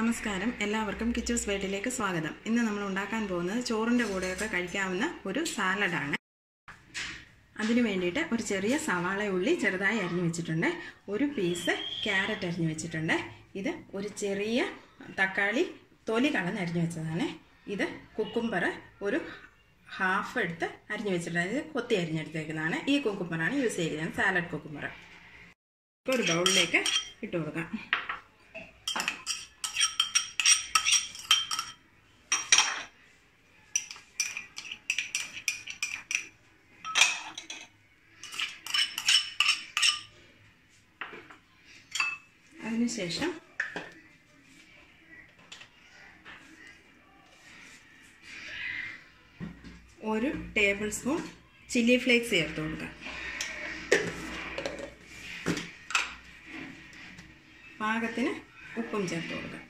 നമസ്കാരം എല്ലാവർക്കും കിച്ചൂസ് വേട്ടിലേക്ക് സ്വാഗതം ഇന്ന് നമ്മൾ ഉണ്ടാക്കാൻ പോകുന്നത് ചോറിൻ്റെ കൂടെയൊക്കെ കഴിക്കാവുന്ന ഒരു സാലഡാണ് അതിന് വേണ്ടിയിട്ട് ഒരു ചെറിയ സവാള ഉള്ളി ചെറുതായി അരിഞ്ഞു വെച്ചിട്ടുണ്ട് ഒരു പീസ് ക്യാരറ്റ് അരിഞ്ഞു വെച്ചിട്ടുണ്ട് ഇത് ഒരു ചെറിയ തക്കാളി തൊലി കളഞ്ഞ് അരിഞ്ഞു വെച്ചതാണ് ഇത് കുക്കുംബർ ഒരു ഹാഫ് എടുത്ത് അരിഞ്ഞു വെച്ചിട്ടുണ്ട് ഇത് കൊത്തി അരിഞ്ഞെടുത്തേക്കുന്നതാണ് ഈ കുക്കുംബറാണ് യൂസ് ചെയ്യുന്നത് സാലഡ് കുക്കുംബർ ഒരു ബൗളിലേക്ക് ഇട്ട് കൊടുക്കാം അതിനുശേഷം ഒരു ടേബിൾ സ്പൂൺ ചില്ലി ഫ്ലേക്സ് ചേർത്ത് കൊടുക്കാം പാകത്തിന് ഉപ്പും ചേർത്ത് കൊടുക്കാം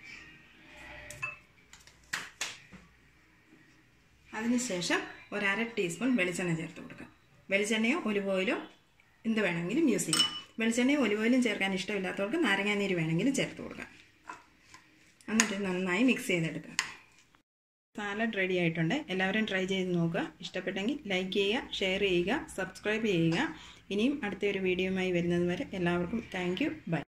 അതിനുശേഷം ഒരു അര ടീസ്പൂൺ വെളിച്ചെണ്ണ ചേർത്ത് കൊടുക്കാം വെളിച്ചെണ്ണയോ ഒലിവ് ഓയിലോ എന്ത് വേണമെങ്കിലും യൂസ് ചെയ്യാം വെളിച്ചെണ്ണയും ഒലിവ് ഓയിലും ചേർക്കാൻ ഇഷ്ടമില്ലാത്തവർക്ക് നാരങ്ങാനീര് വേണമെങ്കിലും ചേർത്ത് കൊടുക്കാം എന്നിട്ട് നന്നായി മിക്സ് ചെയ്തെടുക്കുക സാലഡ് റെഡി ആയിട്ടുണ്ട് എല്ലാവരും ട്രൈ ചെയ്ത് നോക്കുക ഇഷ്ടപ്പെട്ടെങ്കിൽ ലൈക്ക് ചെയ്യുക ഷെയർ ചെയ്യുക സബ്സ്ക്രൈബ് ചെയ്യുക ഇനിയും അടുത്തൊരു വീഡിയോയുമായി വരുന്നത് വരെ എല്ലാവർക്കും താങ്ക് യു ബൈ